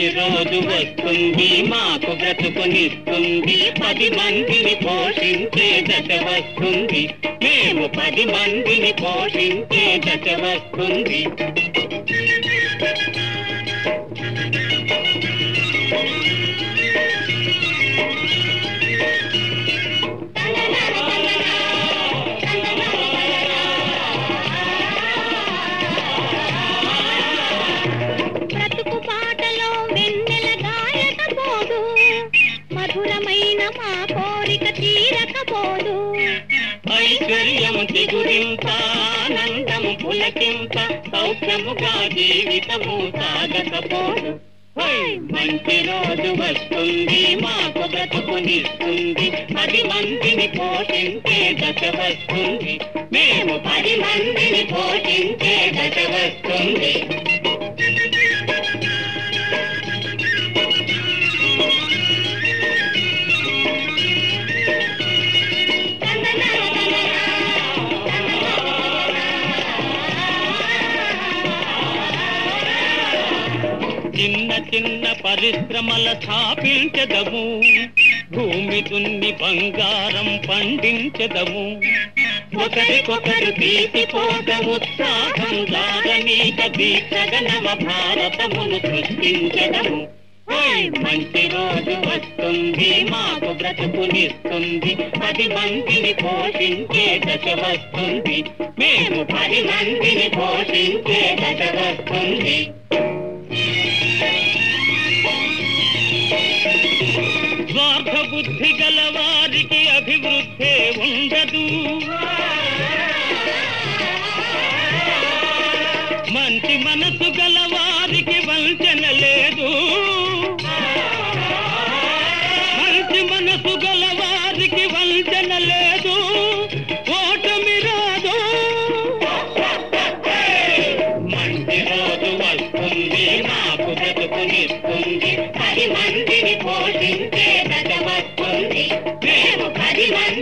మంచి రోజు వస్తుంది మాకు బ్రతుకునిస్తుంది పది మందిని పోషించే దశ వస్తుంది మేము పది మందిని పోషించే దశ వస్తుంది బ్రతుకు పాటలో వెన్నెల గాయకపోదు మధురమైన మా కోరిక తీరకపోదు ఐశ్వర్యం చిగురింప ఆనందము పులకింప సౌఖ్యముగా జీవితము సాగకపోదు హోయ్! మంచి రోజు వస్తుంది మాకు బ్రతుకునిస్తుంది పది మందిని పోషించే దశ వస్తుంది మేము పది మందిని పోషించే దశ వస్తుంది చిన్న చిన్న పరిశ్రమల స్థాపించదము భూమి దున్ని బంగారం పండించదము ఒకరికొకరు తీసిపోక ఉత్సాహం దాగనీక దీక్షగ నవ భారతమును సృష్టించదము ఓయ్ మంచి రోజు వస్తుంది మాకు బ్రతుకునిస్తుంది పది మందిని పోషించే దశ వస్తుంది మేము పది మందిని పోషించే దశ వస్తుంది స్వార్థ బుద్ధి గల వారికి అభివృద్ధి ఉండదు మంచి మనసు గల వారికి వంచన లేదు మంచి మనసు గల వారికి వంచన లేదు ఓటమి రాదు మంచి రోజు వస్తుంది మాకు బ్రతుకునిస్తుంది పది మందిని పోషించే దశ వస్తుంది మేము పది మంది